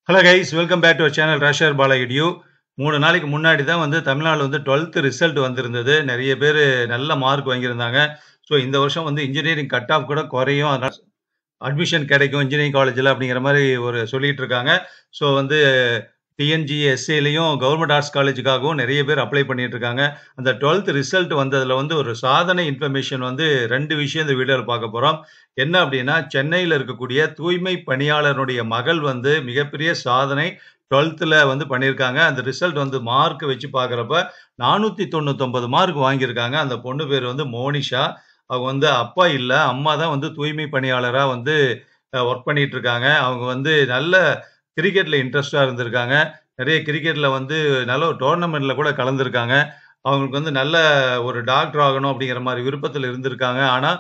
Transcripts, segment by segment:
hello guys welcome back to channel ரஷர் பாலா இடியூ மூணு நாளைக்கு முன்னாடி தான் வந்து தமிழ்நாடு வந்து டுவெல்த் ரிசல்ட் வந்திருந்தது நிறைய பேர் நல்ல மார்க் வாங்கியிருந்தாங்க ஸோ இந்த வருஷம் வந்து இன்ஜினியரிங் கட் ஆஃப் கூட குறையும் அதனால் அட்மிஷன் கிடைக்கும் இன்ஜினியரிங் காலேஜில் அப்படிங்கிற மாதிரி ஒரு சொல்லிட்டு இருக்காங்க ஸோ வந்து டிஎன்ஜி எஸ்ஏலையும் கவர்மெண்ட் ஆர்ட்ஸ் காலேஜுக்காகவும் நிறைய பேர் அப்ளை பண்ணிட்டு இருக்காங்க அந்த டுவெல்த் ரிசல்ட் வந்ததில் வந்து ஒரு சாதனை இன்ஃபர்மேஷன் வந்து ரெண்டு விஷயம் இந்த வீடியோவில் பார்க்க போகிறோம் என்ன அப்படின்னா சென்னையில் இருக்கக்கூடிய தூய்மை பணியாளருடைய மகள் வந்து மிகப்பெரிய சாதனை டுவெல்த்தில் வந்து பண்ணியிருக்காங்க அந்த ரிசல்ட் வந்து மார்க் வச்சு பார்க்குறப்ப நானூற்றி தொண்ணூத்தொம்பது மார்க் வாங்கியிருக்காங்க அந்த பொண்ணு பேர் வந்து மோனிஷா அவங்க வந்து அப்பா இல்லை அம்மா தான் வந்து தூய்மை பணியாளராக வந்து ஒர்க் பண்ணிட்டு இருக்காங்க அவங்க வந்து நல்ல கிரிக்கெட்டில் இன்ட்ரெஸ்டாக இருந்திருக்காங்க நிறைய கிரிக்கெட்டில் வந்து நல்ல ஒரு டோர்னமெண்ட்டில் கூட கலந்துருக்காங்க அவங்களுக்கு வந்து நல்ல ஒரு டாக்டர் ஆகணும் அப்படிங்கிற மாதிரி விருப்பத்தில் இருந்திருக்காங்க ஆனால்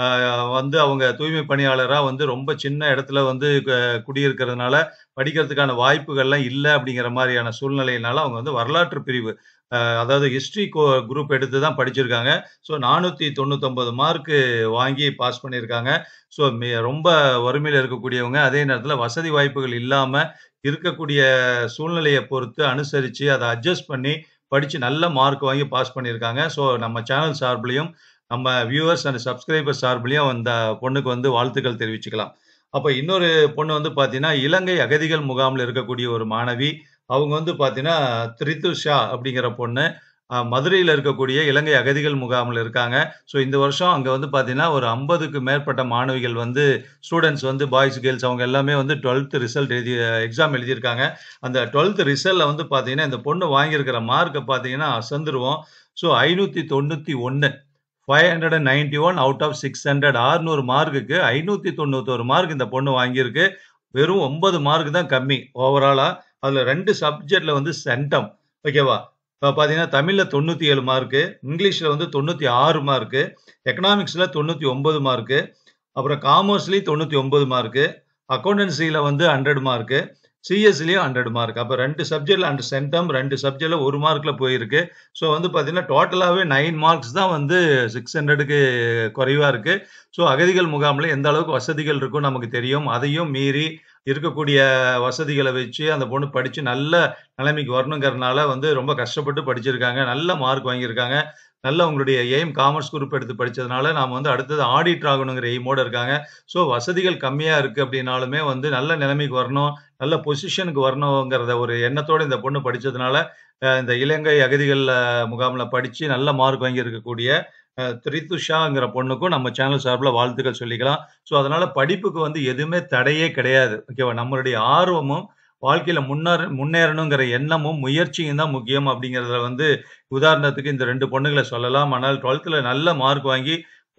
வந்து அவங்க தூய்மை பணியாளராக வந்து ரொம்ப சின்ன இடத்துல வந்து குடியிருக்கிறதுனால படிக்கிறதுக்கான வாய்ப்புகள்லாம் இல்லை அப்படிங்கிற மாதிரியான சூழ்நிலையினால அவங்க வந்து வரலாற்று பிரிவு அதாவது ஹிஸ்ட்ரி குரூப் எடுத்து தான் படிச்சிருக்காங்க ஸோ நானூற்றி தொண்ணூத்தொம்பது மார்க்கு வாங்கி பாஸ் பண்ணியிருக்காங்க ஸோ ரொம்ப வறுமையில் இருக்கக்கூடியவங்க அதே நேரத்தில் வசதி வாய்ப்புகள் இல்லாமல் இருக்கக்கூடிய சூழ்நிலையை பொறுத்து அனுசரித்து அதை அட்ஜஸ்ட் பண்ணி படித்து நல்ல மார்க் வாங்கி பாஸ் பண்ணியிருக்காங்க ஸோ நம்ம சேனல் சார்பிலையும் நம்ம வியூவர்ஸ் அண்ட் சப்ஸ்கிரைபர் சார்பிலையும் அந்த பொண்ணுக்கு வந்து வாழ்த்துக்கள் தெரிவிச்சுக்கலாம் அப்போ இன்னொரு பொண்ணு வந்து பார்த்தீங்கன்னா இலங்கை அகதிகள் முகாமில் இருக்கக்கூடிய ஒரு மாணவி அவங்க வந்து பார்த்தீங்கன்னா திரித்துஷா அப்படிங்கிற பொண்ணு மதுரையில் இருக்கக்கூடிய இலங்கை அகதிகள் முகாமில் இருக்காங்க ஸோ இந்த வருஷம் அங்கே வந்து பார்த்தீங்கன்னா ஒரு ஐம்பதுக்கு மேற்பட்ட மாணவிகள் வந்து ஸ்டூடெண்ட்ஸ் வந்து பாய்ஸ் கேர்ள்ஸ் அவங்க எல்லாமே வந்து டுவெல்த் ரிசல்ட் எழுதி எக்ஸாம் எழுதியிருக்காங்க அந்த டுவெல்த் ரிசல்ட்டில் வந்து பார்த்தீங்கன்னா இந்த பொண்ணு வாங்கியிருக்கிற மார்க்கை பார்த்தீங்கன்னா அசந்துருவோம் ஸோ ஐநூற்றி தொண்ணூற்றி ஒன்று five hundred and ninety one out of six hundred ஆறுநூறு மார்க்குக்கு ஐநூற்றி தொண்ணூத்தொரு மார்க் இந்த பொண்ணு வாங்கியிருக்கு வெறும் ஒன்பது மார்க் தான் கம்மி ஓவராலாக அதில் ரெண்டு சப்ஜெக்டில் வந்து சென்டம் ஓகேவா பார்த்தீங்கன்னா தமிழில் தொண்ணூற்றி ஏழு மார்க்கு இங்கிலீஷில் வந்து தொண்ணூற்றி ஆறு மார்க்கு எக்கனாமிக்ஸில் தொண்ணூற்றி ஒம்பது மார்க்கு அப்புறம் காமர்ஸ்லேயும் தொண்ணூற்றி ஒம்பது மார்க்கு அக்கௌண்டன்சியில் வந்து ஹண்ட்ரட் மார்க்கு சிஎஸ்சிலையும் ஹண்ட்ரட் மார்க் அப்போ ரெண்டு சப்ஜெக்டில் அண்ட் சென்டம் ரெண்டு சப்ஜெக்டில் ஒரு மார்க்கில் போயிருக்கு ஸோ வந்து பார்த்தீங்கன்னா டோட்டலாகவே நைன் மார்க்ஸ் தான் வந்து சிக்ஸ் ஹண்ட்ரடுக்கு குறைவாக இருக்குது ஸோ அகதிகள் முகாமில் எந்த அளவுக்கு வசதிகள் இருக்கும் நமக்கு தெரியும் அதையும் மீறி இருக்கக்கூடிய வசதிகளை வச்சு அந்த பொண்ணு படித்து நல்ல நிலைமைக்கு வரணுங்கிறதுனால வந்து ரொம்ப கஷ்டப்பட்டு படிச்சிருக்காங்க நல்ல மார்க் வாங்கியிருக்காங்க நல்ல உங்களுடைய எய்ம் காமர்ஸ் குரூப் எடுத்து படித்ததுனால நாம் வந்து அடுத்தது ஆடிட்டர் ஆகணுங்கிற எய்மோடு இருக்காங்க ஸோ வசதிகள் கம்மியாக இருக்குது அப்படின்னாலுமே வந்து நல்ல நிலைமைக்கு வரணும் நல்ல பொசிஷனுக்கு வரணுங்கிறத ஒரு எண்ணத்தோடு இந்த பொண்ணு படித்ததுனால இந்த இலங்கை அகதிகள் முகாமில் படித்து நல்ல மார்க் வாங்கி இருக்கக்கூடிய திரித்துஷாங்கிற பொண்ணுக்கும் நம்ம சேனல் சார்பில் வாழ்த்துக்கள் சொல்லிக்கலாம் ஸோ அதனால படிப்புக்கு வந்து எதுவுமே தடையே கிடையாது ஓகேவா நம்மளுடைய ஆர்வமும் வாழ்க்கையில முன்னேற முன்னேறணுங்கிற எண்ணமும் முயற்சியும் தான் முக்கியம் அப்படிங்கிறத வந்து உதாரணத்துக்கு இந்த ரெண்டு பொண்ணுகளை சொல்லலாம் ஆனால் டுவெல்த்தில் நல்ல மார்க் வாங்கி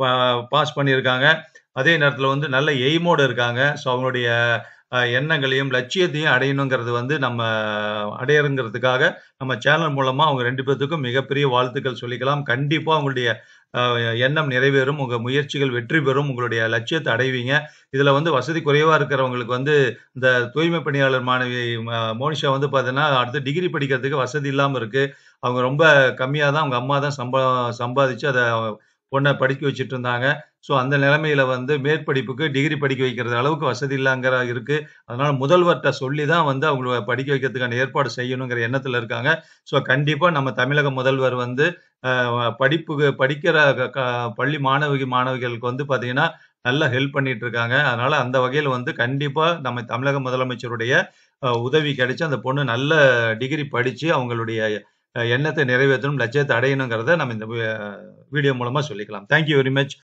பாஸ் பண்ணியிருக்காங்க அதே நேரத்தில் வந்து நல்ல எய்மோடு இருக்காங்க ஸோ அவங்களுடைய எண்ணங்களையும் லட்சியத்தையும் அடையணுங்கிறது வந்து நம்ம அடையறங்கிறதுக்காக நம்ம சேனல் மூலமாக அவங்க ரெண்டு பேர்த்துக்கும் மிகப்பெரிய வாழ்த்துக்கள் சொல்லிக்கலாம் கண்டிப்பாக அவங்களுடைய எண்ணம் நிறைவேறும் உங்கள் முயற்சிகள் வெற்றி பெறும் உங்களுடைய லட்சியத்தை அடைவீங்க இதில் வந்து வசதி குறைவாக இருக்கிறவங்களுக்கு வந்து இந்த தூய்மை பணியாளர் மாணவி மோனிஷா வந்து பார்த்தீங்கன்னா அடுத்து டிகிரி படிக்கிறதுக்கு வசதி இல்லாமல் இருக்குது அவங்க ரொம்ப கம்மியாக தான் அவங்க அம்மா தான் சம்பா சம்பாதிச்சு அதை பொண்ணை படிக்க வச்சுட்டு இருந்தாங்க ஸோ அந்த நிலைமையில வந்து மேற்படிப்புக்கு டிகிரி படிக்க வைக்கிறது அளவுக்கு வசதி இல்லைங்கிற இருக்கு அதனால முதல்வர்கிட்ட சொல்லி தான் வந்து அவங்கள படிக்க வைக்கிறதுக்கான ஏற்பாடு செய்யணுங்கிற எண்ணத்தில் இருக்காங்க ஸோ கண்டிப்பாக நம்ம தமிழக முதல்வர் வந்து படிப்புக்கு படிக்கிற பள்ளி மாணவி மாணவிகளுக்கு வந்து பார்த்தீங்கன்னா நல்லா ஹெல்ப் பண்ணிட்டு இருக்காங்க அதனால அந்த வகையில் வந்து கண்டிப்பாக நம்ம தமிழக முதலமைச்சருடைய உதவி கிடைச்சி அந்த பொண்ணு நல்ல டிகிரி படித்து அவங்களுடைய எண்ணத்தை நிறைவேற்றணும் லட்சியத்தை அடையணுங்கிறத நம்ம இந்த வீடியோ மூலமாக சொல்லிக்கலாம் தேங்க்யூ வெரி மச்